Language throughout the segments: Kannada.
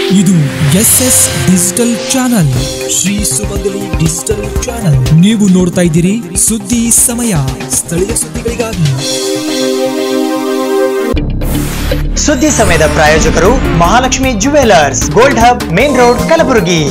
ಇದು S S digital channel Shri Sumangali digital channel ನೀವು ನೋಡ್ತಾ ಇದ್ದೀರಿ ಸುದ್ದಿ ಸಮಯ ಸ್ಥಳೀಯ ಸುದ್ದಿಗಳಿಗಾಗಿ ಸುದ್ದಿ ಸಮಯದ ಪ್ರಾಯೋಜಕರು Mahalakshmi jewellers gold hub main road Kalaburagi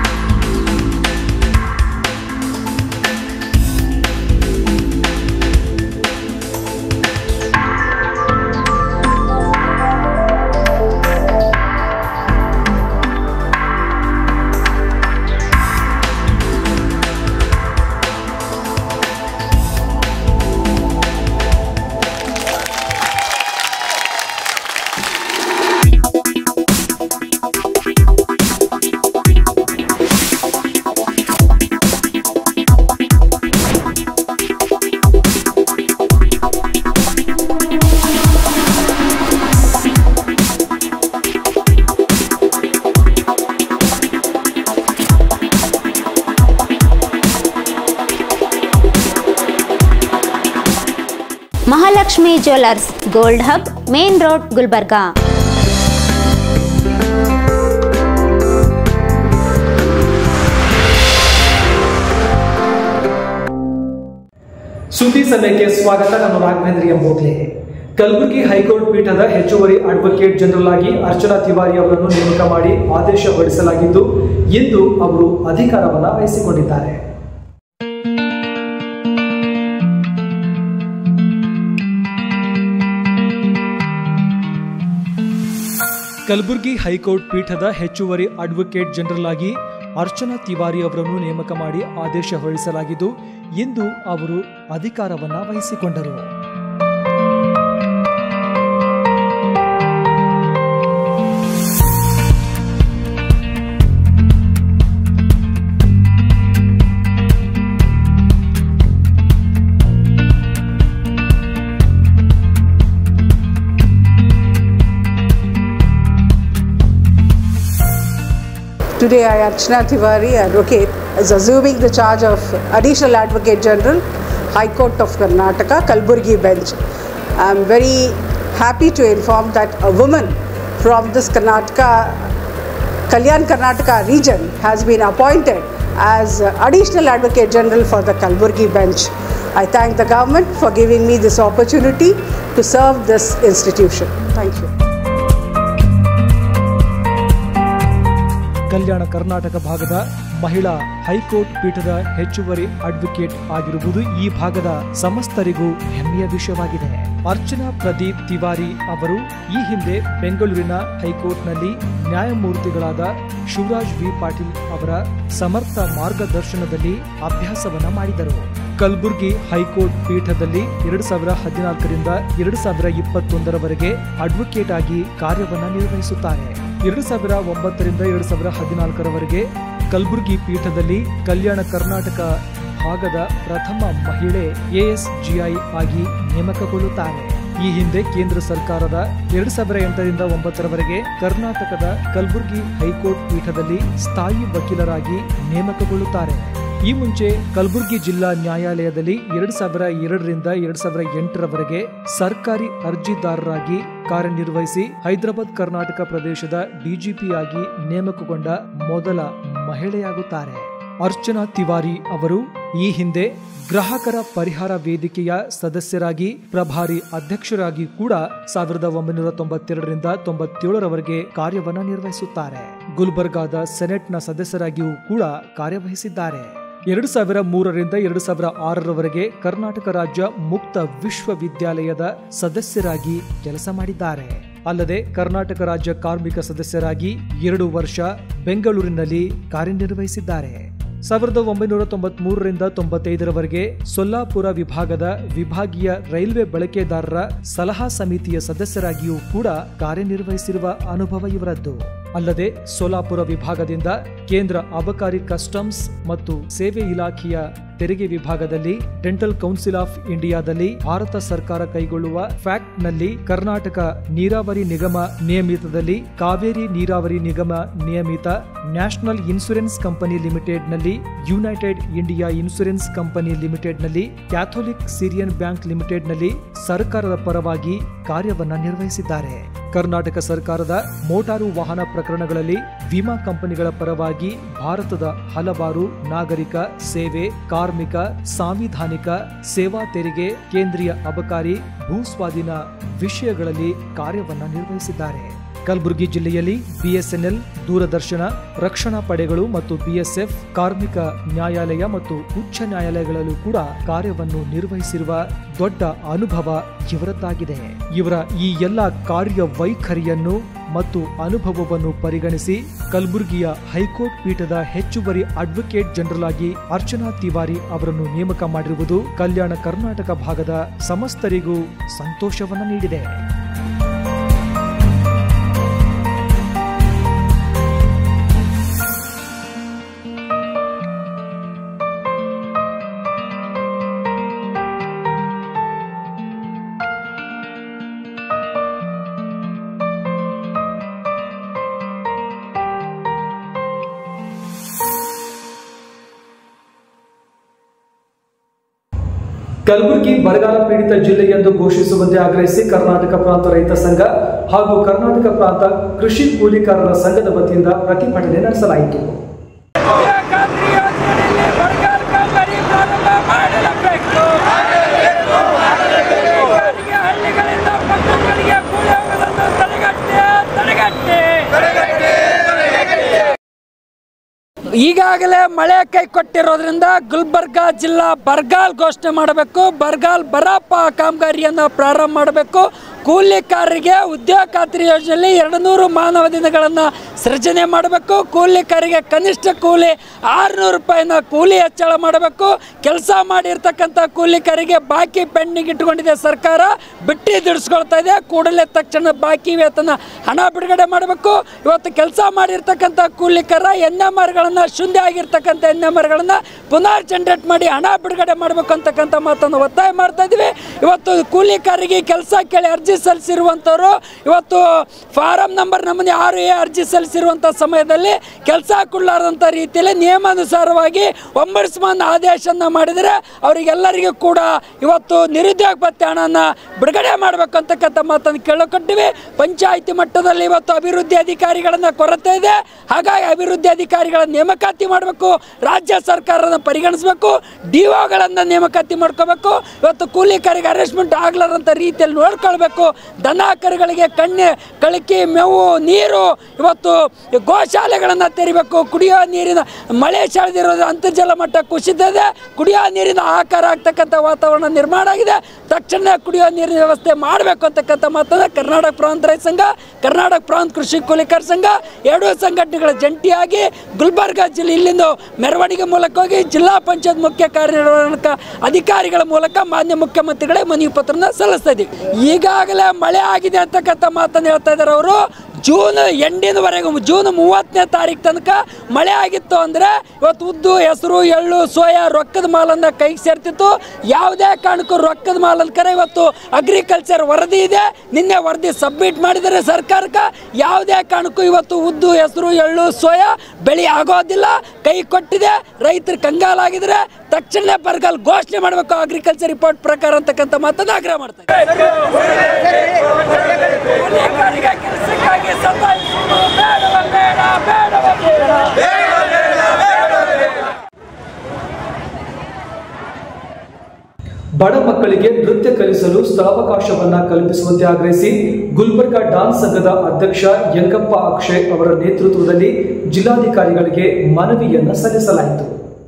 Mahalakshmi jewellers gold hub main road Gulbarga ಸುದ್ದಿ ಸಮಯಕ್ಕೆ ಸ್ವಾಗತ ನಾನು ರಾಘವೇಂದ್ರ ಎಂಬೋಗ್ಲೆ ಕಲಬುರಗಿ ಹೈಕೋರ್ಟ್ ಪೀಠದ ಹೆಚ್ಚುವರಿ ಅಡ್ವೊಕೇಟ್ ಜನರಲ್ ಆಗಿ ಅರ್ಚನಾ ತಿವಾರಿ ಅವರನ್ನು ನೇಮಕ ಮಾಡಿ ಆದೇಶ ಹೊರಡಿಸಲಾಗಿದ್ದು ಇಂದು ಅವರು ಅಧಿಕಾರವನ್ನು ವಹಿಸಿಕೊಂಡಿದ್ದಾರೆ ಕಲಬುರಗಿ ಹೈಕೋರ್ಟ್ ಪೀಠದ ಹೆಚ್ಚುವರಿ ಅಡ್ವೊಕೇಟ್ ಜನರಲ್ ಆಗಿ ಅರ್ಚನಾ ತಿವಾರಿ ಅವರನ್ನು ನೇಮಕ ಮಾಡಿ ಆದೇಶ ಹೊರಡಿಸಲಾಗಿದ್ದು ಇಂದು ಅವರು ಅಧಿಕಾರವನ್ನ ವಹಿಸಿಕೊಂಡರು Today, I, Archana Tiwari, advocate, is assuming the charge of Additional Advocate General, High Court of Karnataka, Kalburgi bench. I am very happy to inform that a woman from this Karnataka, Kalyan Karnataka region has been appointed as Additional Advocate General for the Kalburgi bench. I thank the government for giving me this opportunity to serve this institution. Thank you. ಕಲ್ಯಾಣ ಕರ್ನಾಟಕ ಭಾಗದ ಮಹಿಳಾ ಹೈಕೋರ್ಟ್ ಪೀಠದ ಹೆಚ್ಚುವರಿ ಅಡ್ವೊಕೇಟ್ ಆಗಿರುವುದು ಈ ಭಾಗದ ಸಮಸ್ತರಿಗೂ ಹೆಮ್ಮೆಯ ವಿಷಯವಾಗಿದೆ ಅರ್ಚನಾ ಪ್ರದೀಪ್ ತಿವಾರಿ ಅವರು ಈ ಹಿಂದೆ ಬೆಂಗಳೂರಿನ ಹೈಕೋರ್ಟ್ನಲ್ಲಿ ನ್ಯಾಯಮೂರ್ತಿಗಳಾದ ಶಿವರಾಜ್ ವಿ ಪಾಟೀಲ್ ಅವರ ಸಮರ್ಥ ಮಾರ್ಗದರ್ಶನದಲ್ಲಿ ಅಭ್ಯಾಸವನ್ನ ಮಾಡಿದರು ಕಲಬುರ್ಗಿ ಹೈಕೋರ್ಟ್ ಪೀಠದಲ್ಲಿ ಎರಡು ಸಾವಿರ ಹದಿನಾಲ್ಕರಿಂದ ಎರಡು ಸಾವಿರ ಇಪ್ಪತ್ತೊಂದರವರೆಗೆ ಅಡ್ವೊಕೇಟ್ ಆಗಿ ಕಾರ್ಯವನ್ನ ನಿರ್ವಹಿಸುತ್ತಾರೆ ಎರಡು ಸಾವಿರ ಒಂಬತ್ತರಿಂದ ಎರಡು ಸಾವಿರ ಹದಿನಾಲ್ಕರವರೆಗೆ ಕಲಬುರ್ಗಿ ಪೀಠದಲ್ಲಿ ಕಲ್ಯಾಣ ಕರ್ನಾಟಕ ಭಾಗದ ಪ್ರಥಮ ಮಹಿಳೆ ಎಎಸ್ಜಿಐ ಆಗಿ ನೇಮಕಗೊಳ್ಳುತ್ತಾರೆ ಈ ಹಿಂದೆ ಕೇಂದ್ರ ಸರ್ಕಾರದ ಎರಡು ಸಾವಿರ ಎಂಟರಿಂದ ಒಂಬತ್ತರವರೆಗೆ ಕರ್ನಾಟಕದ ಕಲಬುರ್ಗಿ ಹೈಕೋರ್ಟ್ ಪೀಠದಲ್ಲಿ ಸ್ಥಾಯಿ ವಕೀಲರಾಗಿ ನೇಮಕಗೊಳ್ಳುತ್ತಾರೆ ಈ ಮುಂಚೆ ಕಲಬುರಗಿ ಜಿಲ್ಲಾ ನ್ಯಾಯಾಲಯದಲ್ಲಿ ಎರಡ್ ಸಾವಿರ ಎರಡರಿಂದ ಎರಡ್ ಸಾವಿರ ಎಂಟರವರೆಗೆ ಸರ್ಕಾರಿ ಅರ್ಜಿದಾರರಾಗಿ ಕಾರ್ಯನಿರ್ವಹಿಸಿ ಹೈದರಾಬಾದ್ ಕರ್ನಾಟಕ ಪ್ರದೇಶದ ಡಿಜಿಪಿಯಾಗಿ ನೇಮಕಗೊಂಡ ಮೊದಲ ಮಹಿಳೆಯಾಗುತ್ತಾರೆ ಅರ್ಚನಾ ತಿವಾರಿ ಅವರು ಈ ಹಿಂದೆ ಗ್ರಾಹಕರ ಪರಿಹಾರ ವೇದಿಕೆಯ ಸದಸ್ಯರಾಗಿ ಪ್ರಭಾರಿ ಅಧ್ಯಕ್ಷರಾಗಿ ಕೂಡ ಸಾವಿರದ ಒಂಬೈನೂರ ತೊಂಬತ್ತೆರಡರಿಂದ ತೊಂಬತ್ತೇಳರವರೆಗೆ ಕಾರ್ಯವನ್ನ ನಿರ್ವಹಿಸುತ್ತಾರೆ ಗುಲ್ಬರ್ಗಾದ ಸೆನೆಟ್ನ ಸದಸ್ಯರಾಗಿಯೂ ಕೂಡ ಕಾರ್ಯವಹಿಸಿದ್ದಾರೆ ಎರಡು ಸಾವಿರ ಮೂರರಿಂದ ಎರಡು ಸಾವಿರ ಆರರವರೆಗೆ ಕರ್ನಾಟಕ ರಾಜ್ಯ ಮುಕ್ತ ವಿಶ್ವವಿದ್ಯಾಲಯದ ಸದಸ್ಯರಾಗಿ ಕೆಲಸ ಮಾಡಿದ್ದಾರೆ ಅಲ್ಲದೆ ಕರ್ನಾಟಕ ರಾಜ್ಯ ಕಾರ್ಮಿಕ ಸದಸ್ಯರಾಗಿ ಎರಡು ವರ್ಷ ಬೆಂಗಳೂರಿನಲ್ಲಿ ಕಾರ್ಯನಿರ್ವಹಿಸಿದ್ದಾರೆ ಸಾವಿರದ ಒಂಬೈನೂರ ತೊಂಬತ್ ಮೂರರಿಂದ ತೊಂಬತ್ತೈದರವರೆಗೆ ಸೊಲ್ಲಾಪುರ ವಿಭಾಗದ ವಿಭಾಗೀಯ ರೈಲ್ವೆ ಬಳಕೆದಾರರ ಸಲಹಾ ಸಮಿತಿಯ ಸದಸ್ಯರಾಗಿಯೂ ಕೂಡ ಕಾರ್ಯನಿರ್ವಹಿಸಿರುವ ಅನುಭವ ಇವರದ್ದು ಅಲ್ಲದೆ ಸೋಲಾಪುರ ವಿಭಾಗದಿಂದ ಕೇಂದ್ರ ಅಬಕಾರಿ ಕಸ್ಟಮ್ಸ್ ಮತ್ತು ಸೇವೆ ಇಲಾಖೆಯ ತೆರಿಗೆ ವಿಭಾಗದಲ್ಲಿ ಡೆಂಟಲ್ ಕೌನ್ಸಿಲ್ ಆಫ್ ಇಂಡಿಯಾದಲ್ಲಿ ಭಾರತ ಸರ್ಕಾರ ಕೈಗೊಳ್ಳುವ ಫ್ಯಾಕ್ಟ್ ನಲ್ಲಿ ಕರ್ನಾಟಕ ನೀರಾವರಿ ನಿಗಮ ನಿಯಮಿತದಲ್ಲಿ Kaveri Neeravari Nigama Niyamita national insurance company limited ನಲ್ಲಿ united India insurance company limited ನಲ್ಲಿ ಕ್ಯಾಥೋಲಿಕ್ ಸಿರಿಯನ್ ಬ್ಯಾಂಕ್ ಲಿಮಿಟೆಡ್ ನಲ್ಲಿ ಸರ್ಕಾರದ ಪರವಾಗಿ ಕಾರ್ಯವನ್ನ ನಿರ್ವಹಿಸಿದ್ದಾರೆ ಕರ್ನಾಟಕ ಸರ್ಕಾರದ ಮೋಟಾರು ವಾಹನ ಪ್ರಕರಣಗಳಲ್ಲಿ ವಿಮಾ ಕಂಪನಿಗಳ ಪರವಾಗಿ ಭಾರತದ ಹಲವಾರು ನಾಗರಿಕ ಸೇವೆ ಕಾರ್ಮಿಕ ಸಾಂವಿಧಾನಿಕ ಸೇವಾ ತೆರಿಗೆ ಕೇಂದ್ರೀಯ ಅಬಕಾರಿ ಭೂಸ್ವಾಧೀನ ವಿಷಯಗಳಲ್ಲಿ ಕಾರ್ಯವನ್ನ ನಿರ್ವಹಿಸಿದ್ದಾರೆ ಕಲಬುರಗಿ ಜಿಲ್ಲೆಯಲ್ಲಿ ಬಿಎಸ್ಎನ್ಎಲ್ ದೂರದರ್ಶನ ರಕ್ಷಣಾ ಪಡೆಗಳು ಮತ್ತು ಬಿಎಸ್ಎಫ್ ಕಾರ್ಮಿಕ ನ್ಯಾಯಾಲಯ ಮತ್ತು ಉಚ್ಚ ನ್ಯಾಯಾಲಯಗಳಲ್ಲೂ ಕೂಡ ಕಾರ್ಯವನ್ನು ನಿರ್ವಹಿಸಿರುವ ದೊಡ್ಡ ಅನುಭವ ಇವರದ್ದಾಗಿದೆ ಇವರ ಈ ಎಲ್ಲ ಕಾರ್ಯ ವೈಖರಿಯನ್ನು ಮತ್ತು ಅನುಭವವನ್ನು ಪರಿಗಣಿಸಿ ಕಲಬುರಗಿಯ ಹೈಕೋರ್ಟ್ ಪೀಠದ ಹೆಚ್ಚುವರಿ ಅಡ್ವೊಕೇಟ್ ಜನರಲ್ ಆಗಿ ಅರ್ಚನಾ ತಿವಾರಿ ಅವರನ್ನು ನೇಮಕ ಮಾಡಿರುವುದು ಕಲ್ಯಾಣ ಕರ್ನಾಟಕ ಭಾಗದ ಸಮಸ್ತರಿಗೂ ಸಂತೋಷವನ್ನು ನೀಡಿದೆ ಕಲಬುರಗಿ ಬರಗಾಲ ಪೀಡಿತ ಜಿಲ್ಲೆ ಎಂದು ಘೋಷಿಸುವಂತೆ ಆಗ್ರಹಿಸಿ ಕರ್ನಾಟಕ ಪ್ರಾಂತ ರೈತ ಸಂಘ ಹಾಗೂ ಕರ್ನಾಟಕ ಪ್ರಾಂತ ಕೃಷಿ ಕೂಲಿಕಾರರ ಸಂಘದ ವತಿಯಿಂದ ಪ್ರತಿಭಟನೆ ನಡೆಸಲಾಯಿತು ಖಾತ್ರಿ ಯೋಜನೆಯಲ್ಲಿ ಸರ್ಕಾರ ಕಾಮಗಾರಿ ಪ್ರಾರಂಭ ಮಾಡಲೇಬೇಕು ರೈತರಿಗೆ ಹಳ್ಳಿಗಳಿಂದ ಪಟ್ಟಣಗಳಿಗೆ ಕೂಲಿ ಹೋಗುವುದನ್ನು ತಡೆಗಟ್ಟೆ ತಡೆಗಟ್ಟೆ ಈಗಾಗಲೇ ಮಳೆ ಕೈ ಕೊಟ್ಟಿರೋದ್ರಿಂದ ಗುಲ್ಬರ್ಗ ಜಿಲ್ಲಾ ಬರಗಾಲ್ ಘೋಷಣೆ ಮಾಡಬೇಕು ಬರಗಾಲ್ ಬರಪ್ಪ ಕಾಮಗಾರಿಯನ್ನು ಪ್ರಾರಂಭ ಮಾಡಬೇಕು ಕೂಲಿಕಾರರಿಗೆ ಉದ್ಯೋಗ ಖಾತ್ರಿ ಯೋಜನೆಯಲ್ಲಿ ಎರಡು ನೂರು ಮಾನವ ದಿನಗಳನ್ನು ಸೃಜನೆ ಮಾಡಬೇಕು ಕೂಲಿಕಾರರಿಗೆ ಕನಿಷ್ಠ ಕೂಲಿ ಆರುನೂರು ರೂಪಾಯಿನ ಕೂಲಿ ಹೆಚ್ಚಳ ಮಾಡಬೇಕು ಕೆಲಸ ಮಾಡಿರ್ತಕ್ಕಂಥ ಕೂಲಿಕಾರರಿಗೆ ಬಾಕಿ ಪೆಂಡಿಂಗ್ ಇಟ್ಕೊಂಡಿದೆ ಸರ್ಕಾರ ಬಿಟ್ಟಿ ದುಡಿಸ್ಕೊಳ್ತಾ ಇದೆ ಕೂಡಲೇ ತಕ್ಷಣ ಬಾಕಿ ವೇತನ ಹಣ ಬಿಡುಗಡೆ ಮಾಡಬೇಕು ಇವತ್ತು ಕೆಲಸ ಮಾಡಿರ್ತಕ್ಕಂಥ ಕೂಲಿಕರ ಎನ್ ಎಮ್ ಆರ್ಗಳನ್ನು ಶೂನ್ಯ ಆಗಿರ್ತಕ್ಕಂಥ ಎನ್ ಎಮ್ ಆರ್ಗಳನ್ನು ಪುನರ್ ಜನರೇಟ್ ಮಾಡಿ ಹಣ ಬಿಡುಗಡೆ ಮಾಡಬೇಕು ಅಂತಕ್ಕಂಥ ಮಾತನ್ನು ಒತ್ತಾಯ ಮಾಡ್ತಾ ಇದ್ದೀವಿ ಇವತ್ತು ಕೂಲಿಕಾರರಿಗೆ ಕೆಲಸ ಕೇಳಿ ಅರ್ಜಿ ಸಲ್ಲಿಸಿರುವಂಥವ್ರು ಇವತ್ತು ಫಾರಂ ನಂಬರ್ ನಮೂನೆ ಆರು ಎ ಅರ್ಜಿ ಸಲ್ಲಿಸಿರುವಂಥ ಸಮಯದಲ್ಲಿ ಕೆಲಸ ಕೊಡಲಾರ್ದಂಥ ರೀತಿಯಲ್ಲಿ ನಿಯಮಾನುಸಾರವಾಗಿ ಒಂಬಡ್ಸ್ಮನ್ ಆದೇಶನ ಮಾಡಿದರೆ ಅವರಿಗೆಲ್ಲರಿಗೂ ಕೂಡ ಇವತ್ತು ನಿರುದ್ಯೋಗ ಭತ್ಯೆ ಹಣನ ಬಿಡುಗಡೆ ಮಾಡಬೇಕು ಅಂತಕ್ಕಂಥ ಮಾತನ್ನು ಕೇಳಕೊಟ್ಟಿವಿ ಪಂಚಾಯಿತಿ ಮಟ್ಟದಲ್ಲಿ ಇವತ್ತು ಅಭಿವೃದ್ಧಿ ಅಧಿಕಾರಿಗಳನ್ನ ಕೊರತೆ ಇದೆ ಹಾಗಾಗಿ ಅಭಿವೃದ್ಧಿ ಅಧಿಕಾರಿಗಳ ನೇಮಕಾತಿ ಮಾಡಬೇಕು ರಾಜ್ಯ ಸರ್ಕಾರನ ಪರಿಗಣಿಸಬೇಕು ಡಿ ಒಗಳನ್ನು ನೇಮಕಾತಿ ಮಾಡ್ಕೋಬೇಕು ಇವತ್ತು ಕೂಲಿಕಾರಿಗೆ ಅರೆಸ್ಟ್ಮೆಂಟ್ ಆಗ್ಲಾರಂಥ ರೀತಿಯಲ್ಲಿ ನೋಡ್ಕೊಳ್ಬೇಕು ದನ ಕರುಗಳಿಗೆ ಕಣ್ಣೆ ಕಳಕಿ ಮೇವು ನೀರು ಇವತ್ತು ಗೋಶಾಲೆಗಳನ್ನು ತೆರಿಬೇಕು ಕುಡಿಯೋ ನೀರಿನ ಮಳೆ ಸೆಳೆದಿರೋದು ಅಂತರ್ಜಲ ಮಟ್ಟ ಕುಸಿದಿದೆ ಕುಡಿಯೋ ನೀರಿನ ಆಕಾರ ಆಗ್ತಕ್ಕಂಥ ವಾತಾವರಣ ನಿರ್ಮಾಣ ಆಗಿದೆ ತಕ್ಷಣ ಕುಡಿಯೋ ನೀರಿನ ವ್ಯವಸ್ಥೆ ಮಾಡಬೇಕು ಅಂತಕ್ಕಂಥ ಮಾತನ್ನು ಕರ್ನಾಟಕ ಪ್ರಾಂತ ರೈತ ಸಂಘ ಕರ್ನಾಟಕ ಪ್ರಾಂತ ಕೃಷಿ ಕೂಲಿಕರ ಸಂಘ ಎರಡೂ ಸಂಘಟನೆಗಳ ಜಂಟಿಯಾಗಿ ಗುಲ್ಬರ್ಗ ಜಿಲ್ಲೆ ಇಲ್ಲಿಂದ ಮೆರವಣಿಗೆ ಮೂಲಕ ಹೋಗಿ ಜಿಲ್ಲಾ ಪಂಚಾಯತ್ ಮುಖ್ಯ ಕಾರ್ಯನಿರ್ವಹಣಕ ಅಧಿಕಾರಿಗಳ ಮೂಲಕ ಮಾನ್ಯ ಮುಖ್ಯಮಂತ್ರಿಗಳೇ ಮನವಿ ಪತ್ರನ ಸಲ್ಲಿಸ್ತಾ ಇದ್ದೀವಿ ಈಗಾಗಲೇ ಮಳೆ ಆಗಿದೆ ಅಂತಕ್ಕಂಥ ಮಾತನ್ನು ಹೇಳ್ತಾ ಇದ್ದಾರೆ ಅವರು ಜೂನ್ ಎಂಡಿನವರೆಗೂ ಜೂನ್ ಮೂವತ್ತನೇ ತಾರೀಕು ತನಕ ಮಳೆ ಆಗಿತ್ತು ಅಂದರೆ ಇವತ್ತು ಉದ್ದು ಹೆಸರು ಎಳ್ಳು ಸೋಯಾ ರೊಕ್ಕದ ಮಾಲನ್ನು ಕೈಗೆ ಸೇರ್ತಿತ್ತು ಯಾವುದೇ ಕಾರಣಕ್ಕೂ ರೊಕ್ಕದ ಮಾಲನ್ನ ಕರೆ ಇವತ್ತು ಅಗ್ರಿಕಲ್ಚರ್ ವರದಿ ಇದೆ ನಿನ್ನೆ ವರದಿ ಸಬ್ಮಿಟ್ ಮಾಡಿದರೆ ಸರ್ಕಾರಕ್ಕೆ ಯಾವುದೇ ಕಾರಣಕ್ಕೂ ಇವತ್ತು ಉದ್ದು ಹೆಸರು ಎಳ್ಳು ಸೋಯಾ ಬೆಳೆ ಆಗೋದಿಲ್ಲ ಕೈ ಕೊಟ್ಟಿದೆ ರೈತರು ಕಂಗಾಲಾಗಿದ್ರೆ ತಕ್ಷಣ ಬರಗಾಲ ಘೋಷಣೆ ಮಾಡಬೇಕು ಅಗ್ರಿಕಲ್ಚರ್ ರಿಪೋರ್ಟ್ ಪ್ರಕಾರ ಅಂತಕ್ಕಂಥ ಮಾತನ್ನು ಆಗ್ರಹ ಮಾಡ್ತಾರೆ ಕೂಲಿಕಾರರಿಗೆ ಕೆಲಸಕ್ಕಾಗಿ ಸತಾಯಿಸುವುದು ಬೇಡವ ಬೇಡ ಬೇಡವ ಬೇಡ ಬಡ ಮಕ್ಕಳಿಗೆ ನೃತ್ಯ ಕಲಿಸಲು ಸ್ಥಳಾವಕಾಶವನ್ನ ಕಲ್ಪಿಸುವಂತೆ ಆಗ್ರಹಿಸಿ ಗುಲ್ಬರ್ಗ ಡಾನ್ಸ್ ಸಂಘದ ಅಧ್ಯಕ್ಷ ಯಂಗಪ್ಪ ಅಕ್ಷಯ್ ಅವರ ನೇತೃತ್ವದಲ್ಲಿ ಜಿಲ್ಲಾಧಿಕಾರಿಗಳಿಗೆ ಮನವಿಯನ್ನ ಸಲ್ಲಿಸಲಾಯಿತು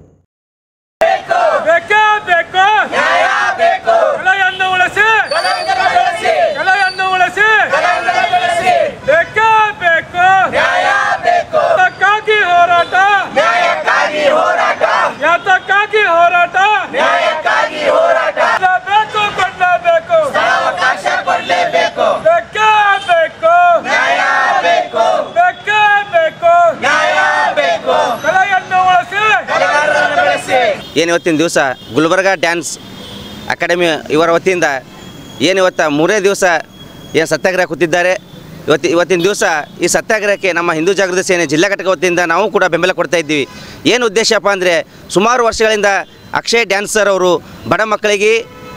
ಬೇಕೇ ಬೇಕು ನ್ಯಾಯ ಬೇಕು ಕಲೆಯನ್ನು ಉಳಿಸಿ ಕಲೆಯನ್ನು ಉಳಿಸಿ ಬೇಕೇ ಬೇಕು ನ್ಯಾಯ ಬೇಕು ಯಾತಕ್ಕಾಗಿ ಹೋರಾಟ ನ್ಯಾಯಕ್ಕಾಗಿ ಹೋರಾಟ ಯಾತಕ್ಕಾಗಿ ಹೋರಾಟ ನ್ಯಾಯಕ್ಕಾಗಿ ಹೋರಾಟ ಬೇಕು ಕೊಡಲೇಬೇಕು ಅವಕಾಶ ಕೊಡಲೇಬೇಕು ಬೇಕೇ ಬೇಕು ನ್ಯಾಯ ಬೇಕು ಬೇಕೇ ಬೇಕು ನ್ಯಾಯ ಬೇಕು ಕಲೆಯನ್ನು ಉಳಿಸಿ ಏನು ಇವತ್ತಿನ ದಿವಸ ಗುಲ್ಬರ್ಗ ಡ್ಯಾನ್ಸ್ ಅಕಾಡೆಮಿ ಇವರ ವತಿಯಿಂದ ಏನು ಇವತ್ತು ಮೂರೇ ದಿವಸ ಏನು ಸತ್ಯಾಗ್ರಹ ಕೂತಿದ್ದಾರೆ ಇವತ್ತು ಇವತ್ತಿನ ದಿವಸ ಈ ಸತ್ಯಾಗ್ರಹಕ್ಕೆ ನಮ್ಮ ಹಿಂದೂ ಜಾಗೃತಿ ಸೇನೆ ಜಿಲ್ಲಾ ಘಟಕ ವತಿಯಿಂದ ನಾವು ಕೂಡ ಬೆಂಬಲ ಕೊಡ್ತಾ ಇದ್ದೀವಿ ಏನು ಉದ್ದೇಶಪ್ಪ ಅಂದರೆ ಸುಮಾರು ವರ್ಷಗಳಿಂದ ಅಕ್ಷಯ್ ಡ್ಯಾನ್ಸರ್ ಅವರು ಬಡ ಮಕ್ಕಳಿಗೆ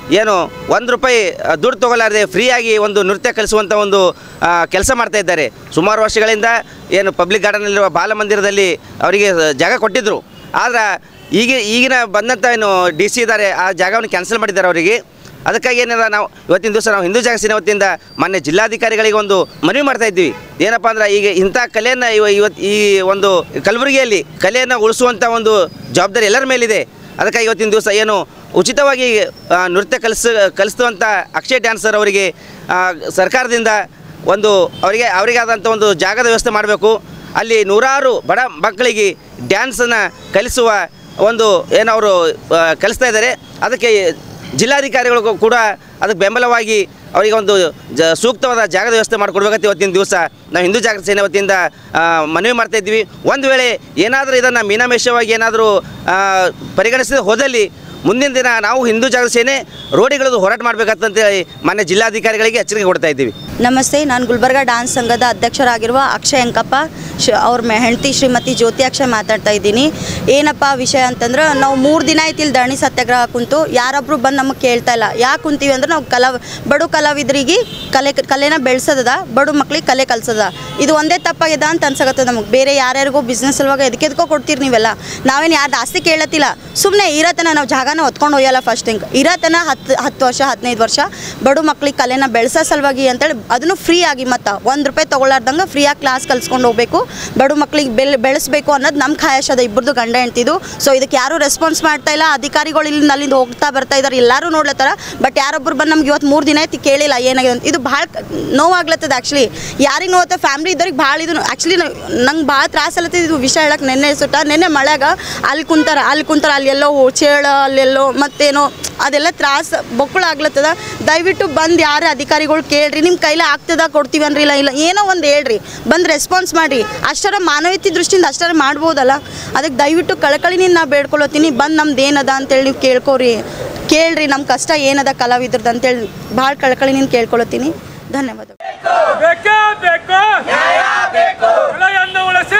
ಏನು ಒಂದು ರೂಪಾಯಿ ಆ, ದುಡ್ಡು ತಗೊಳ್ಳಾರದೆ ಫ್ರೀಯಾಗಿ ಒಂದು ನೃತ್ಯ ಕಲಿಸುವಂಥ ಒಂದು ಕೆಲಸ ಮಾಡ್ತಾ ಇದ್ದಾರೆ ಸುಮಾರು ವರ್ಷಗಳಿಂದ ಏನು ಪಬ್ಲಿಕ್ ಗಾರ್ಡನಲ್ಲಿರುವ ಬಾಲಮಂದಿರದಲ್ಲಿ ಅವರಿಗೆ ಜಾಗ ಕೊಟ್ಟಿದ್ದರು ಆದ್ರೆ ಈಗ ಈಗಿನ ಬಂದಂಥ ಏನು ಡಿ ಸಿ ಇದ್ದಾರೆ ಆ ಜಾಗವನ್ನು ಕ್ಯಾನ್ಸಲ್ ಮಾಡಿದ್ದಾರೆ ಅವರಿಗೆ ಅದಕ್ಕಾಗಿ ಏನಿಲ್ಲ ನಾವು ಇವತ್ತಿನ ದಿವಸ ನಾವು ಹಿಂದೂ ಜಾಗ ಸೇನೆ ವತಿಯಿಂದ ಮಾನ್ಯ ಜಿಲ್ಲಾಧಿಕಾರಿಗಳಿಗೆ ಒಂದು ಮನವಿ ಮಾಡ್ತಾ ಇದ್ವಿ ಏನಪ್ಪ ಅಂದ್ರೆ ಈಗ ಇಂಥ ಕಲೆಯನ್ನು ಇವ ಇವತ್ತು ಈ ಒಂದು ಕಲಬುರಗಿಯಲ್ಲಿ ಕಲೆಯನ್ನು ಉಳಿಸುವಂಥ ಒಂದು ಜವಾಬ್ದಾರಿ ಎಲ್ಲರ ಮೇಲಿದೆ ಅದಕ್ಕಾಗಿ ಇವತ್ತಿನ ದಿವಸ ಏನು ಉಚಿತವಾಗಿ ಆ, ನೃತ್ಯ ಕಲಿಸ ಕಲಿಸುವಂಥ ಅಕ್ಷಯ್ ಡ್ಯಾನ್ಸರ್ ಅವರಿಗೆ ಆ, ಸರ್ಕಾರದಿಂದ ಒಂದು ಅವರಿಗೆ ಅವರಿಗಾದಂಥ ಒಂದು ಜಾಗದ ವ್ಯವಸ್ಥೆ ಮಾಡಬೇಕು ಅಲ್ಲಿ ನೂರಾರು ಬಡ ಮಕ್ಕಳಿಗೆ ಡ್ಯಾನ್ಸನ್ನು ಕಲಿಸುವ ಒಂದು ಏನು ಅವರು ಆ, ಕಲಿಸ್ತಾ ಇದ್ದಾರೆ ಅದಕ್ಕೆ ಜಿಲ್ಲಾಧಿಕಾರಿಗಳು ಕೂಡ ಅದಕ್ಕೆ ಬೆಂಬಲವಾಗಿ ಅವರಿಗೆ ಒಂದು ಜ ಸೂಕ್ತವಾದ ಜಾಗದ ವ್ಯವಸ್ಥೆ ಮಾಡಿಕೊಡ್ಬೇಕಂತ ಇವತ್ತಿನ ದಿವಸ ನಾವು ಹಿಂದೂ ಜಾಗೃತಿ ಸೇನೆ ವತಿಯಿಂದ ಆ, ಮನವಿ ಮಾಡ್ತಾ ಇದ್ವಿ ಒಂದು ವೇಳೆ ಏನಾದರೂ ಇದನ್ನು ಮೀನಾಮೇಷವಾಗಿ ಏನಾದರೂ ಪರಿಗಣಿಸಿದ ಹೋದಲ್ಲಿ ಮುಂದಿನ ದಿನ ನಾವು ಹಿಂದೂ ಜಾಗೃತಿ ಸೇನೆ ರೋಡಿಗಳದ್ದು ಹೋರಾಟ ಮಾಡಬೇಕಂತೇಳಿ ಮಾನ್ಯ ಜಿಲ್ಲಾಧಿಕಾರಿಗಳಿಗೆ ಎಚ್ಚರಿಕೆ ಕೊಡ್ತಾ ಇದ್ದೀವಿ ನಮಸ್ತೆ ನಾನು ಗುಲ್ಬರ್ಗ ಡಾನ್ಸ್ ಸಂಘದ ಅಧ್ಯಕ್ಷರಾಗಿರುವ ಅಕ್ಷಯ್ ಅಂಕಪ್ಪ ಶ ಅವ್ರ ಮೆ ಹೆಂಡತಿ ಶ್ರೀಮತಿ ಜ್ಯೋತಿ ಅಕ್ಷಯ್ ಮಾತಾಡ್ತಾ ಇದ್ದೀನಿ ಏನಪ್ಪ ವಿಷಯ ಅಂತಂದ್ರೆ ನಾವು ಮೂರು ದಿನ ಆಯ್ತು ಇಲ್ಲಿ ಧರಣಿ ಸತ್ಯಾಗ್ರಹ ಕುಂತು ಯಾರೊಬ್ರು ಬಂದು ನಮಗೆ ಕೇಳ್ತಾ ಇಲ್ಲ ಯಾಕೆ ಕುಂತೀವಿ ಅಂದ್ರೆ ನಾವು ಕಲಾ ಬಡು ಕಲಾವಿದರಿಗೆ ಕಲೆ ಕಲೆನ ಬೆಳೆಸೋದದ ಬಡು ಮಕ್ಳಿಗೆ ಕಲೆ ಕಲ್ಸೋದ ಇದು ಒಂದೇ ತಪ್ಪಾಗಿದೆ ಅಂತ ಅನ್ಸಕತ್ತದ ನಮಗೆ ಬೇರೆ ಯಾರ್ಯಾರಿಗೂ ಬಿಸ್ನೆಸ್ ಸಲುವಾಗ ಎದಕ್ಕೆ ಎದಕ್ಕೋ ಕೊಡ್ತೀರಿ ನೀವೆಲ್ಲ ನಾವೇನು ಯಾರು ಜಾಸ್ತಿ ಕೇಳತ್ತಿಲ್ಲ ಸುಮ್ಮನೆ ಇರತನ ನಾವು ಜಾಗನ ಹೊತ್ಕೊಂಡು ಹೋಯಲ್ಲ ಫಸ್ಟ್ ಥಿಂಗ್ ಇರತನ ಹತ್ತು ಹತ್ತು ವರ್ಷ ಹದಿನೈದು ವರ್ಷ ಬಡು ಮಕ್ಳಿಗೆ ಕಲೆನ ಬೆಳೆಸೋ ಸಲುವಾಗಿ ಅಂತೇಳಿ ಅದನ್ನು ಫ್ರೀ ಆಗಿ ಮತ್ತು ಒಂದು ರೂಪಾಯಿ ತೊಗೊಳಾರ್ದಂಗೆ ಫ್ರೀಯಾಗಿ ಕ್ಲಾಸ್ ಕಲ್ಸ್ಕೊಂಡು ಹೋಗ್ಬೇಕು ಬಡು ಮಕ್ಳಿಗೆ ಬೆಲ್ ಬೆಳೆಸಬೇಕು ಅನ್ನೋದು ನಮ್ಮ ಖಾಯಶ್ ಅದ ಇಬ್ಬರದು ಗಂಡ ಹೆಂಡ್ತಿದು ಸೊ ಇದಕ್ಕೆ ಯಾರೂ ರೆಸ್ಪಾನ್ಸ್ ಮಾಡ್ತಾ ಇಲ್ಲ ಅಧಿಕಾರಿಗಳು ಇಲ್ಲಿಂದ ಅಲ್ಲಿಂದ ಹೋಗ್ತಾ ಬರ್ತಾ ಇದ್ದಾರೆ ಎಲ್ಲರೂ ನೋಡ್ಲತ್ತಾರ ಬಟ್ ಯಾರೊಬ್ಬರು ಬಂದು ನಮ್ಗೆ ಇವತ್ತು ಮೂರು ದಿನ ಆಯ್ತು ಕೇಳಿಲ್ಲ ಏನಾಗಿದೆ ಅಂತ ಇದು ಭಾಳ ನೋವಾಗ್ಲತ್ತದ ಆ್ಯಕ್ಚುಲಿ ಯಾರಿಗೆ ನೋವುತ್ತೆ ಫ್ಯಾಮ್ಲಿ ಇದ್ದವ್ರಿಗೆ ಭಾಳ ಇದು ಆ್ಯಕ್ಚುಲಿ ನಂಗೆ ಭಾಳ ತ್ರಾಸ ಅಲ್ಲತ್ತದ ಇದು ವಿಷಯ ಹೇಳಕ್ಕೆ ನೆನ್ನೆ ಸುಟ್ಟ ನೆನ್ನೆ ಮಳೆಗ ಅಲ್ಲಿ ಕುಂತಾರ ಅಲ್ಲಿ ಕುಂತಾರ ಅಲ್ಲಿ ಎಲ್ಲೋ ಚೇಳ ಅಲ್ಲೆಲ್ಲೋ ಮತ್ತೇನೋ ಅದೆಲ್ಲ ತ್ರಾಸ ಬೊಕ್ಕಳ ಆಗ್ಲತ್ತದ ದಯವಿಟ್ಟು ಬಂದು ಯಾರೇ ಅಧಿಕಾರಿಗಳು ಕೇಳ್ರಿ ನಿಮ್ಮ ಕೈಲಿ ಆಗ್ತದ ಕೊಡ್ತೀವಿ ಅನ್ರಿ ಇಲ್ಲ ಇಲ್ಲ ಏನೋ ಒಂದು ಹೇಳ್ರಿ ಬಂದು ರೆಸ್ಪಾನ್ಸ್ ಮಾಡಿರಿ ಅಷ್ಟರ ಮಾನವೀಯತೆ ದೃಷ್ಟಿಯಿಂದ ಅಷ್ಟರ ಮಾಡ್ಬೋದಲ್ಲ ಅದಕ್ಕೆ ದಯವಿಟ್ಟು ಕಳಕಳಿನಿಂದ ನಾ ಬೇಡ್ಕೊಳತ್ತೀನಿ ಬಂದು ನಮ್ದು ಏನದ ಅಂತೇಳಿ ನೀವು ಕೇಳ್ಕೊರಿ ಕೇಳ್ರಿ ನಮ್ಮ ಕಷ್ಟ ಏನದ ಕಲಾವಿದ್ರದ್ದು ಅಂತೇಳಿ ಭಾಳ ಕಳಕಳಿನಿಂದ ಕೇಳ್ಕೊಳತ್ತೀನಿ ಧನ್ಯವಾದ ಬೇಕೇ ಬೇಕು ನ್ಯಾಯ ಬೇಕು ಕಲೆಯನ್ನು ಉಳಿಸಿ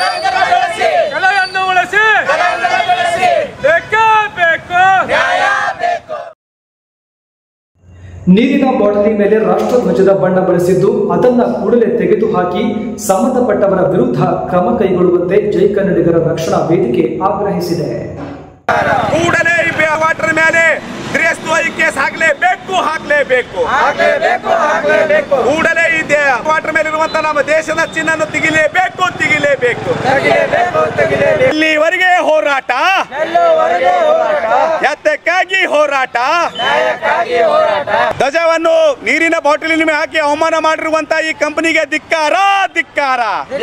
ಕಲೆಯನ್ನು ಉಳಿಸಿ ಬೇಕೇ ಬೇಕು ನ್ಯಾಯ ನೀರಿನ ಬಾಟಲಿ ಮೇಲೆ ರಾಷ್ಟ್ರಧ್ವಜದ ಬಣ್ಣ ಬಳಸಿದ್ದು ಅದನ್ನ ಕೂಡಲೇ ತೆಗೆದುಹಾಕಿ ಸಂಬಂಧಪಟ್ಟವರ ವಿರುದ್ಧ ಕ್ರಮ ಕೈಗೊಳ್ಳುವಂತೆ ಜೈ ಕನ್ನಡಿಗರ ರಕ್ಷಣಾ ವೇದಿಕೆ ಆಗ್ರಹಿಸಿದೆ ಕೂಡಲೇ ಈ ಬೆ- ವಾಟರ್ ಮೇಲೆ ದ್ರೇಸ್ತುವಾಗಿ ಕೇಸ್ ಹಾಕ್ಲೇಬೇಕು ಹಾಕ್ಲೇಬೇಕು ಕೂಡಲೇ ಈ ದೇ- ವಾಟರ್ ಮೇಲೆ ಇರುವಂತ ನಮ್ಮ ದೇಶದ ಚಿನ್ನನ್ನು ತೆಗಿಲೇಬೇಕು ತೆಗಿಲೇಬೇಕು ಇಲ್ಲಿವರೆಗೆ ಹೋರಾಟ ಎತ್ತಕ್ಕಾಗಿ ಹೋರಾಟ ಧ್ವಜವನ್ನು ನೀರಿನ ಬಾಟಲಿನ ಮೇಲೆ ಹಾಕಿ ಅವಮಾನ ಮಾಡಿರುವಂತ ಈ ಕಂಪನಿಗೆ ಧಿಕ್ಕಾರ ಧಿಕ್ಕಾರ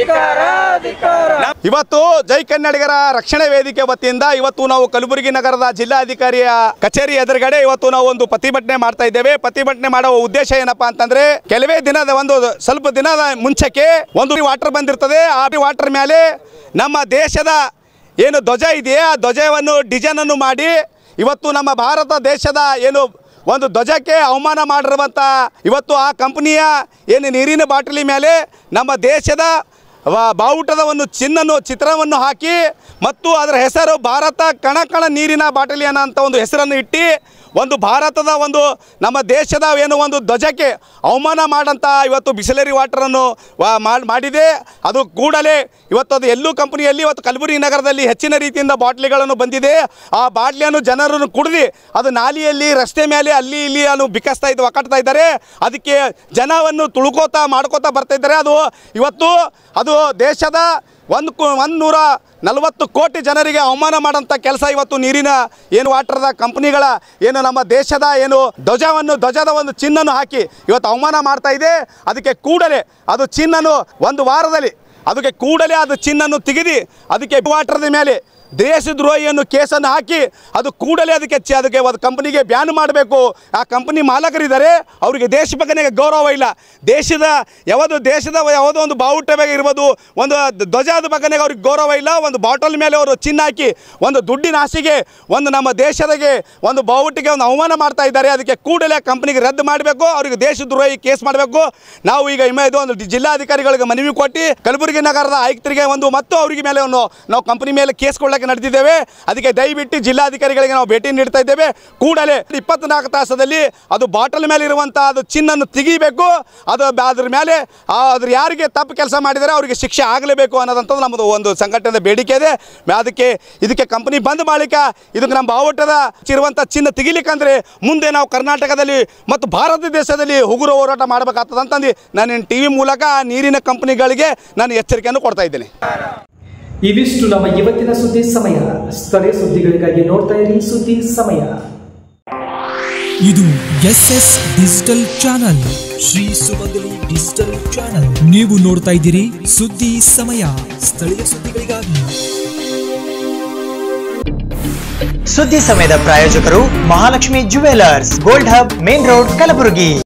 ಇವತ್ತು ಜೈ ಕನ್ನಡಿಗರ ರಕ್ಷಣೆ ವೇದಿಕೆ ವತಿಯಿಂದ ಇವತ್ತು ನಾವು ಕಲಬುರಗಿ ನಗರದ ಜಿಲ್ಲಾಧಿಕಾರಿಯ ಕಚೇರಿ ಎದುರುಗಡೆ ಇವತ್ತು ನಾವು ಒಂದು ಪ್ರತಿಭಟನೆ ಮಾಡ್ತಾ ಇದ್ದೇವೆ ಪ್ರತಿಭಟನೆ ಮಾಡುವ ಉದ್ದೇಶ ಏನಪ್ಪಾ ಅಂತಂದ್ರೆ ಕೆಲವೇ ದಿನದ ಒಂದು ಸ್ವಲ್ಪ ದಿನದ ಮುಂಚೆಗೆ ಒಂದು ವಾಟರ್ ಬಂದಿರ್ತದೆ ಆ ವಾಟರ್ ಮೇಲೆ ನಮ್ಮ ದೇಶದ ಏನು ಧ್ವಜ ಇದೆಯೇ ಆ ಧ್ವಜವನ್ನು ಡಿಸೈನ್ ಅನ್ನು ಮಾಡಿ ಇವತ್ತು ನಮ್ಮ ಭಾರತ ದೇಶದ ಏನು ಒಂದು ಧ್ವಜಕ್ಕೆ ಅವಮಾನ ಮಾಡಿರುವಂಥ ಇವತ್ತು ಆ ಕಂಪನಿಯ ಏನು ನೀರಿನ ಬಾಟಲಿ ಮೇಲೆ ನಮ್ಮ ದೇಶದ ವ- ಬಾವುಟದ ಒಂದು ಚಿನ್ನನ್ನು ಚಿತ್ರವನ್ನು ಹಾಕಿ ಮತ್ತು ಅದರ ಹೆಸರು ಭಾರತ ಕಣ ಕಣ ನೀರಿನ ಬಾಟಲಿ ಅನ್ನೋ ಅಂತ ಒಂದು ಹೆಸರನ್ನು ಇಟ್ಟು ಒಂದು ಭಾರತದ ಒಂದು ನಮ್ಮ ದೇಶದ ಏನು ಒಂದು ಧ್ವಜಕ್ಕೆ ಅವಮಾನ ಮಾಡಂತ ಇವತ್ತು ಬಿಸಿಲರಿ ವಾಟರನ್ನು ವಾ- ಮಾಡ್- ಮಾಡಿದೆ ಅದು ಕೂಡಲೇ ಇವತ್ತು ಅದು ಎಲ್ಲೂ ಕಂಪನಿಯಲ್ಲಿ ಇವತ್ತು ಕಲಬುರಗಿ ನಗರದಲ್ಲಿ ಹೆಚ್ಚಿನ ರೀತಿಯಿಂದ ಬಾಟ್ಲಿಗಳನ್ನು ಬಂದಿದೆ ಆ ಬಾಟ್ಲಿಯನ್ನು ಜನರನ್ನು ಕುಡಿದು ಅದು ನಾಲಿಯಲ್ಲಿ ರಸ್ತೆ ಮೇಲೆ ಅಲ್ಲಿ ಇಲ್ಲಿ ಅನ್ನು ಬಿಕ್ಕಸ್ತಾ ಇದ್ದು ಒಕ್ಕಟ್ತಾ ಇದ್ದಾರೆ ಅದಕ್ಕೆ ಜನವನ್ನು ತುಳ್ಕೋತಾ ಮಾಡ್ಕೋತಾ ಬರ್ತಾ ಇದ್ದಾರೆ ಅದು ಇವತ್ತು ಅದು ದೇಶದ ಒಂದು ಕು ಒಂದು ನೂರ ನಲವತ್ತು ಕೋಟಿ ಜನರಿಗೆ ಅವಮಾನ ಮಾಡೋಂಥ ಕೆಲಸ ಇವತ್ತು ನೀರಿನ ಏನು ವಾಟರ್ದ ಕಂಪ್ನಿಗಳ ಏನು ನಮ್ಮ ದೇಶದ ಏನು ಧ್ವಜವನ್ನು ಧ್ವಜದ ಒಂದು ಚಿನ್ನನ್ನು ಹಾಕಿ ಇವತ್ತು ಅವಮಾನ ಮಾಡ್ತಾ ಇದೆ ಅದಕ್ಕೆ ಕೂಡಲೇ ಅದು ಚಿನ್ನನ್ನು ಒಂದು ವಾರದಲ್ಲಿ ಅದಕ್ಕೆ ಕೂಡಲೇ ಅದು ಚಿನ್ನನ್ನು ತೆಗೆದು ಅದಕ್ಕೆ ವಾಟರ್ದ ಮೇಲೆ ದೇಶದ್ರೋಹಿಯನ್ನು ಕೇಸನ್ನು ಹಾಕಿ ಅದು ಕೂಡಲೇ ಅದಕ್ಕೆ ಚ- ಅದಕ್ಕೆ ಒಂದು ಕಂಪನಿಗೆ ಬ್ಯಾನ್ ಮಾಡಬೇಕು ಆ ಕಂಪನಿ ಮಾಲಕರಿದ್ದಾರೆ ಅವರಿಗೆ ದೇಶ ಬಗ್ಗೆ ಗೌರವ ಇಲ್ಲ ದೇಶದ ಯಾವುದು ದೇಶದ ಯಾವುದೋ ಒಂದು ಬಾವುಟ ಬಗ್ಗೆ ಇರ್ಬೋದು ಒಂದು ಧ್ವಜದ ಬಗ್ಗೆ ಅವ್ರಿಗೆ ಗೌರವ ಇಲ್ಲ ಒಂದು ಬಾಟಲ್ ಮೇಲೆ ಅವರು ಚಿನ್ನ ಹಾಕಿ ಒಂದು ದುಡ್ಡಿನ ಆಸೆಗೆ ಒಂದು ನಮ್ಮ ದೇಶದಾಗೆ ಒಂದು ಬಾವುಟಿಗೆ ಒಂದು ಅವಮಾನ ಮಾಡ್ತಾ ಇದ್ದಾರೆ ಅದಕ್ಕೆ ಕೂಡಲೇ ಕಂಪನಿಗೆ ರದ್ದು ಮಾಡಬೇಕು ಅವರಿಗೆ ದೇಶದ್ರೋಹಿ ಕೇಸ್ ಮಾಡಬೇಕು ನಾವು ಈಗ ಇಮ ಇದು ಒಂದು ಜಿಲ್ಲಾಧಿಕಾರಿಗಳಿಗೆ ಮನವಿ ಕೊಟ್ಟು ಕಲಬುರಗಿ ನಗರದ ಆಯುಕ್ತರಿಗೆ ಒಂದು ಮತ್ತು ಅವರಿಗೆ ಮೇಲೆ ಒಂದು ನಾವು ಕಂಪನಿ ಮೇಲೆ ಕೇಸ್ ಕೊಡ್ಲಿಕ್ಕೆ ಹೋರಾಟಕ್ಕೆ ನಡೆದಿದ್ದೇವೆ ಅದಕ್ಕೆ ದಯವಿಟ್ಟು ಜಿಲ್ಲಾಧಿಕಾರಿಗಳಿಗೆ ನಾವು ಭೇಟಿ ನೀಡ್ತಾ ಇದ್ದೇವೆ ಕೂಡಲೇ ಇಪ್ಪತ್ನಾಲ್ಕು ತಾಸದಲ್ಲಿ ಅದು ಬಾಟಲ್ ಮೇಲೆ ಇರುವಂಥ ಅದು ಚಿನ್ನನ್ನು ತೆಗಿಬೇಕು ಅದು ಬ- ಅದ್ರ ಮೇಲೆ ಆ, ಅದ್ರ ಯಾರಿಗೆ ತಪ್ಪು ಕೆಲಸ ಮಾಡಿದರೆ ಅವರಿಗೆ ಶಿಕ್ಷೆ ಆಗಲೇಬೇಕು ಅನ್ನೋದಂಥದ್ದು ನಮ್ಮದು ಒಂದು ಸಂಘಟನೆದ ಬೇಡಿಕೆ ಇದೆ ಮ- ಅದಕ್ಕೆ ಇದಕ್ಕೆ ಕಂಪನಿ ಬಂದ್ ಮಾಡಿಕ ಇದಕ್ಕೆ ನಮ್ಮ ಬಾವುಟದ ಇರುವಂಥ ಚಿನ್ನ ತೆಗಿಲಿಕ್ಕಂದ್ರೆ ಮುಂದೆ ನಾವು ಕರ್ನಾಟಕದಲ್ಲಿ ಮತ್ತು ಭಾರತ ದೇಶದಲ್ಲಿ ಉಗುರು ಹೋರಾಟ ಮಾಡಬೇಕಾಗ್ತದೆ ಅಂತಂದು ನಾನು ಟಿ ವಿ ಮೂಲಕ ನೀರಿನ ಕಂಪನಿಗಳಿಗೆ ನಾನು ಎಚ್ಚರಿಕೆಯನ್ನು ಕೊಡ್ತಾ ಇದ್ದೇನೆ ಇವಿಷ್ಟು ನಮ್ಮ ಇವತ್ತಿನ ಸುದ್ದಿ ಸಮಯ ಸ್ಥಳೀಯ ಸುದ್ದಿಗಳಿಗಾಗಿ ನೋಡ್ತಾ ಇರಿ ಸುದ್ದಿ ಸಮಯ ಇದು S S digital channel Shri Sumangali digital channel ನೀವು ನೋಡ್ತಾ ಇದ್ದೀರಿ ಸುದ್ದಿ ಸಮಯ ಸ್ಥಳೀಯ ಸುದ್ದಿಗಳಿಗಾಗಿ ಸುದ್ದಿ ಸಮಯದ ಪ್ರಾಯೋಜಕರು Mahalakshmi jewellers gold hub main road Kalaburagi